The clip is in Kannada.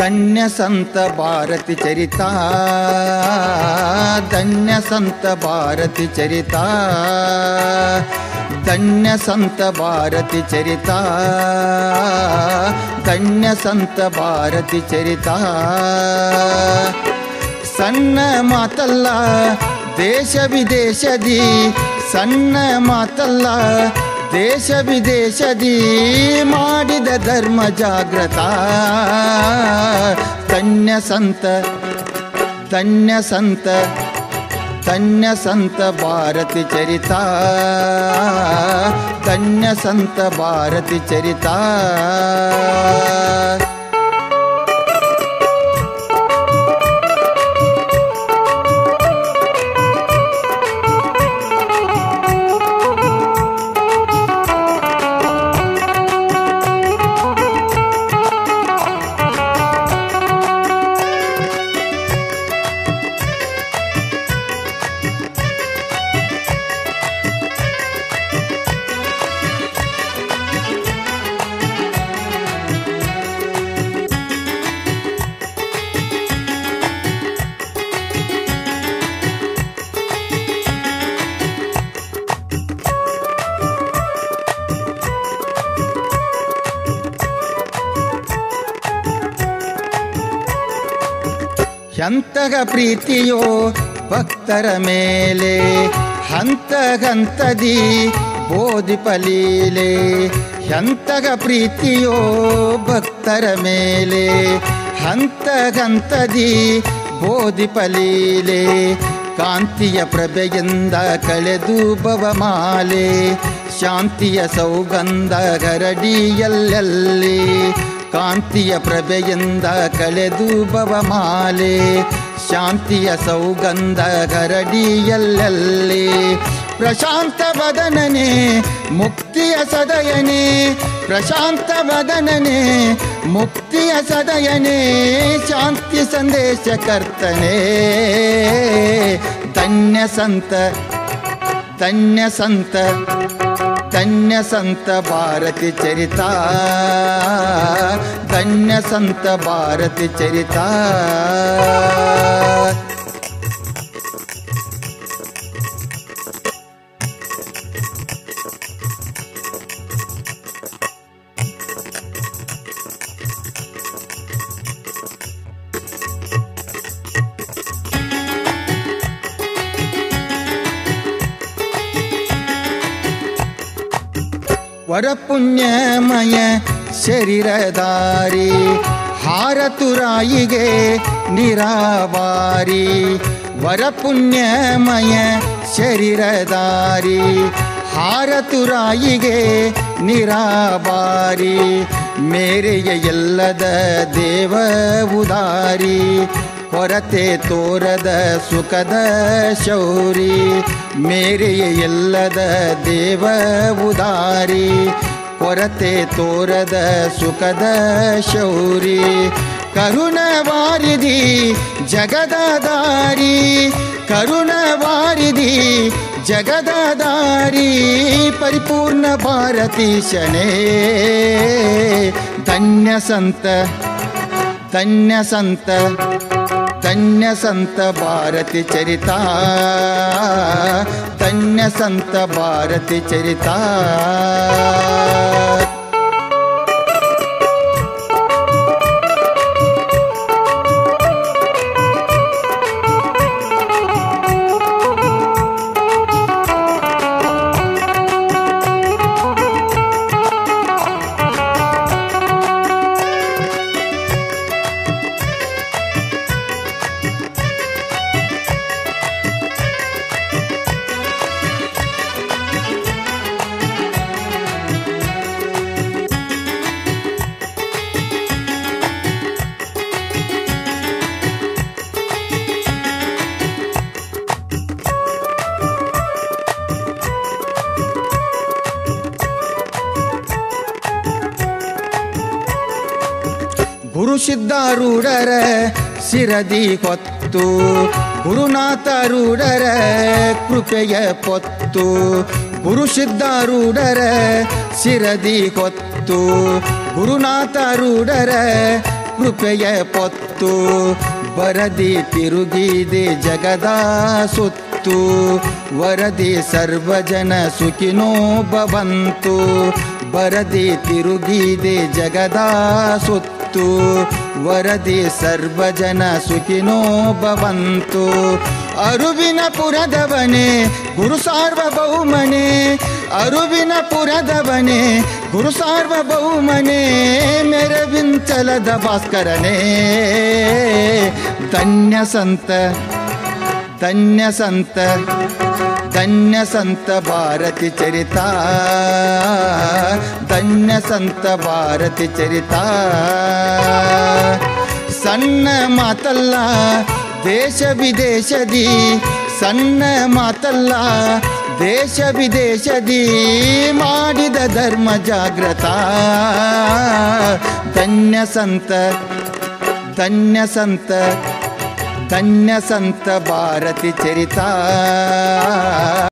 ಧನ್ಯ ಸಂತ ಭಾರತಿ ಚರಿತ ಧನ್ಯ ಸಂತ ಭಾರತಿ ಚರಿತ ಧನ್ಯ ಸಂತ ಭಾರತಿ ಚರಿತ ಧನ್ಯ ಸಂತ ಭಾರತಿ ಚರಿತ ಸಣ್ಣ ಮಾತಲ್ಲ ದೇಶ ವಿದೇಶದಿ ಸಣ್ಣ ಮಾತಲ್ಲ ದೇಶ ವಿದೇಶದಿ ಮಾಡಿದ ಧರ್ಮ ಜಾಗೃತ ಧನ್ಯ ಸಂತ ಧನ್ಯ ಸಂತ ಧನ್ಯ ಸಂತ ಭಾರತಿ ಚರಿತ ಧನ್ಯ ಸಂತ ಭಾರತಿ ಚರಿತ ಎಂತಗ ಪ್ರೀತಿಯೋ ಭಕ್ತರ ಮೇಲೆ ಹಂತ ಹಂತದಿ ಬೋಧಿಪಲೀಲೆ ಎಂತಗ ಪ್ರೀತಿಯೋ ಭಕ್ತರ ಮೇಲೆ ಹಂತ ಹಂತದಿ ಬೋಧಿಪಲೀಲೆ ಕಾಂತಿಯ ಪ್ರಭೆಯಿಂದ ಕಳೆದು ಭವಮಾಲೆ ಶಾಂತಿಯ ಸೌಗಂಧ ಗರಡಿಯಲ್ಲೆಲ್ಲಿ ಕಾಂತಿಯ ಪ್ರಭೆಯಿಂದ ಕಳೆದು ಭವಮಾಲೆ ಶಾಂತಿಯ ಸೌಗಂಧ ಗರಡಿಯಲ್ಲೆಲ್ಲಿ ಪ್ರಶಾಂತ ವದನನೆ ಮುಕ್ತಿಯ ಸದಯನೆ ಪ್ರಶಾಂತ ವದನನೆ ಮುಕ್ತಿಯ ಸದಯನೆ ಶಾಂತಿ ಸಂದೇಶ ಕರ್ತನೆ ಧನ್ಯ ಸಂತ ಧನ್ಯ ಸಂತ ಧನ್ಯ ಸಂತ ಭಾರತಿ ಚರಿತ ಧನ್ಯ ಸಂತ ಭಾರತಿ ಚರಿತ ವರಪುಣ್ಯಮಯ ಶರೀರಧಾರಿ ಹಾರತುರಾಯಿಗೆ ನಿರಾವಾರಿ ವರಪುಣ್ಯಮಯ ಶರೀರಧಾರಿ ಹಾರತುರಾಯಿಗೆ ನಿರಾವಾರಿ ಮೇರೆಯ ಎಲ್ಲದ ದೇವ ಉದಾರಿ ಕೊರತೆ ತೋರದ ಸುಖದ ಶೌರಿ ಮೇರೆಯ ಎಲ್ಲದ ದೇವ ಉದಾರಿ ಕೊರತೆ ತೋರದ ಸುಖದ ಶೌರಿ ಕರುಣವಾರಿದಿ ಜಗದ ದಾರಿ ಕರುಣವಾರಿದಿ ಜಗದ ದಾರಿ ಪರಿಪೂರ್ಣ ಭಾರತೀಶನೇ ಧನ್ಯ ಸಂತ ಧನ್ಯ ಸಂತ ಧನ್ಯ ಸಂತ ಭಾರತಿ ಚರಿತ ಧನ್ಯ ಸಂತ ಭಾರತಿ ಚರಿತ ಗುರು ಸಿದ್ಧಾರೂಢರ ಸಿರದಿ ಹೊತ್ತು ಗುರುನಾಥರೂಢರ ಕೃಪೆಯ ಪೊತ್ತು ಗುರು ಸಿದ್ಧಾರೂಢರ ಸಿರದಿ ಹೊತ್ತು ಗುರುನಾಥರೂಢರ ಕೃಪೆಯ ಪೊತ್ತು ಬರದಿ ತಿರುಗಿದೆ ಜಗದ ಸುತ್ತು ವರದಿ ಸರ್ವಜನ ಸುಖಿನೋ ಭವಂತು ಬರದಿ ತಿರುಗಿದೆ ಜಗದ ಸುತ್ತು ವರದಿ ಸರ್ವಜನ ಸುಖಿನೋ ಭವಂತು ಅರುವಿನ ಪುರದವನೇ ಗುರು ಸಾರ್ವಭೌಮನೆ ಅರುವಿನ ಪುರದವನೇ ಗುರು ಸಾರ್ವಭೌಮನೆ ಮೆರವಿಂಚಲದ ಭಾಸ್ಕರನೇ ಧನ್ಯ ಸಂತ ಧನ್ಯ ಸಂತ ಧನ್ಯ ಸಂತ ಭಾರತಿ ಚರಿತ ಧನ್ಯ ಸಂತ ಭಾರತಿ ಚರಿತ ಸಣ್ಣ ಮಾತಲ್ಲ ದೇಶ ವಿದೇಶದಿ ಸಣ್ಣ ಮಾತಲ್ಲ ದೇಶ ವಿದೇಶದಿ ಮಾಡಿದ ಧರ್ಮ ಜಾಗೃತ ಧನ್ಯ ಸಂತ ಧನ್ಯ ಸಂತ ಧನ್ಯ ಸಂತ ಭಾರತಿ ಚರಿತ